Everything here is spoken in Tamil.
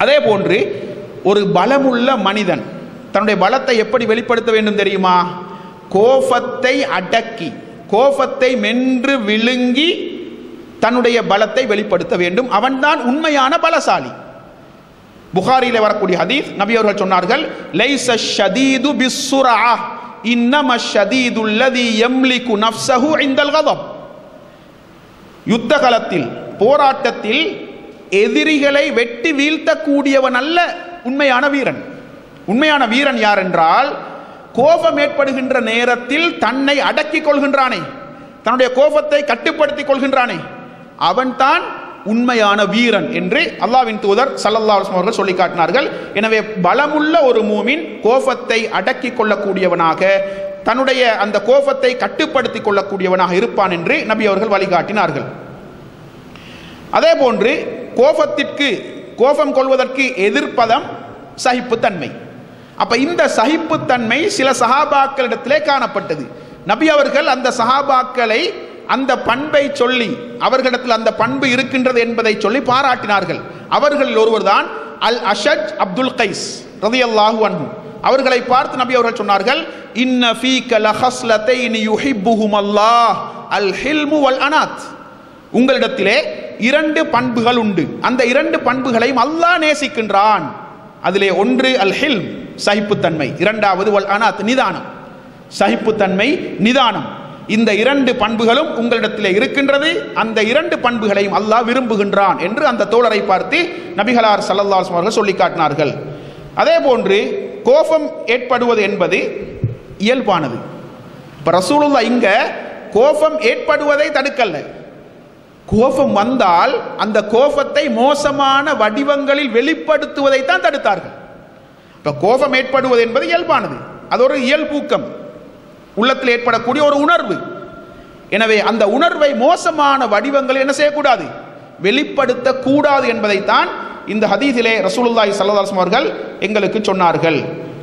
அதே போன்று ஒரு பலமுள்ள மனிதன் தன்னுடைய பலத்தை எப்படி வெளிப்படுத்த வேண்டும் தெரியுமா கோபத்தை அடக்கி கோபத்தை மென்று விழுங்கி தன்னுடைய பலத்தை வெளிப்படுத்த வேண்டும் அவன்தான் உண்மையான பலசாலி புகாரியில வரக்கூடிய ஹதீஸ் நபி அவர்கள் சொன்னார்கள் லைஸ ஷதீது பிஸ்ஸுரா இன்னம ஷதீது அல்லதி யம்லிகு நஃப்ஸஹு இந்தல் கதப் யுத்த களத்தில் போராட்டத்தில் எதிரிகளை வெட்டி வீழ்த்தக்கூடியவன் அல்ல உண்மையான வீரன் உண்மையான வீரன் யார் என்றால் கோபம் ஏற்படுகின்ற நேரத்தில் தன்னை அடக்கிக் கொள்கின்றானே தன்னுடைய கோபத்தை கட்டுப்படுத்திக் கொள்கின்றானே அவன்தான் உண்மையான வீரன் என்று அல்லாவின் தூதர் சல்லல்லா அலுவலம் அவர்கள் சொல்லி காட்டினார்கள் எனவே பலமுள்ள ஒரு மூமின் கோபத்தை அடக்கிக் கொள்ளக்கூடியவனாக தன்னுடைய அந்த கோபத்தை கட்டுப்படுத்திக் கொள்ளக்கூடியவனாக இருப்பான் என்று நபி அவர்கள் வழிகாட்டினார்கள் அதே போன்று கோபத்திற்கு கோபம் கொள்வதற்கு எதிர்ப்பதம் சகிப்புத்தன்மை அப்ப இந்த சகிப்புத்தன்மை சில சஹாபாக்களிடத்திலே காணப்பட்டது நபி அவர்கள் அந்த சஹாபாக்களை அந்த பண்பை சொல்லி அவர்களிடத்தில் அந்த பண்பு இருக்கின்றது என்பதை சொல்லி பாராட்டினார்கள் அவர்களில் ஒருவர்தான் அல் அஷஜ் அப்துல் கைஸ் ரதியல்லாஹு அன்ஹு அவர்களை பார்த்து நபி அவர்கள் சொன்னார்கள் இன்ன ஃபீக லஹஸ்லத்தைன் யுஹிப்புஹும் அல்லாஹ் அல் ஹில்மு வல் அனாத் உங்களிடத்திலே இரண்டு பண்புகள் உண்டு அந்த இரண்டு பண்புகளையும் அல்லாஹ் நேசிக்கின்றான் அதிலே ஒன்று அல் ஹில்ம் சகிப்புத்தன்மை இரண்டாவது வல் அனாத் நிதானம் சகிப்புத்தன்மை நிதானம் இந்த இரண்டு பண்புகளும் உங்களிடத்திலே இருக்கின்றது அந்த இரண்டு பண்புகளையும் அல்லாஹ் விரும்புகின்றான் என்று அந்த தோழரை பார்த்து நபிகளார் சல்லல்லாஹு அவர்கள் சொல்லி காட்டினார்கள் அதே போன்று கோபம் ஏற்படுவது என்பது இயல்பானது இப்போ ரசூலுல்லா இங்க கோபம் ஏற்படுவதை தடுக்கல்ல கோபம் வந்தால் அந்த கோபத்தை மோசமான வடிவங்களில் வெளிப்படுத்துவதை தான் தடுத்தார்கள் இப்போ கோபம் ஏற்படுவது என்பது இயல்பானது அது ஒரு இயல்பூக்கம் உள்ளத்தில் ஏற்படக்கூடிய ஒரு உணர்வு எனவே அந்த உணர்வை மோசமான வடிவங்கள் என்ன செய்யக்கூடாது வெளிப்படுத்தக்கூடாது என்பதைத்தான் இந்த ஹதீஸிலே ரசூலுல்லாஹி ஸல்லல்லாஹு அலைஹி வஸல்லம் அவர்கள் எங்களுக்கு சொன்னார்கள்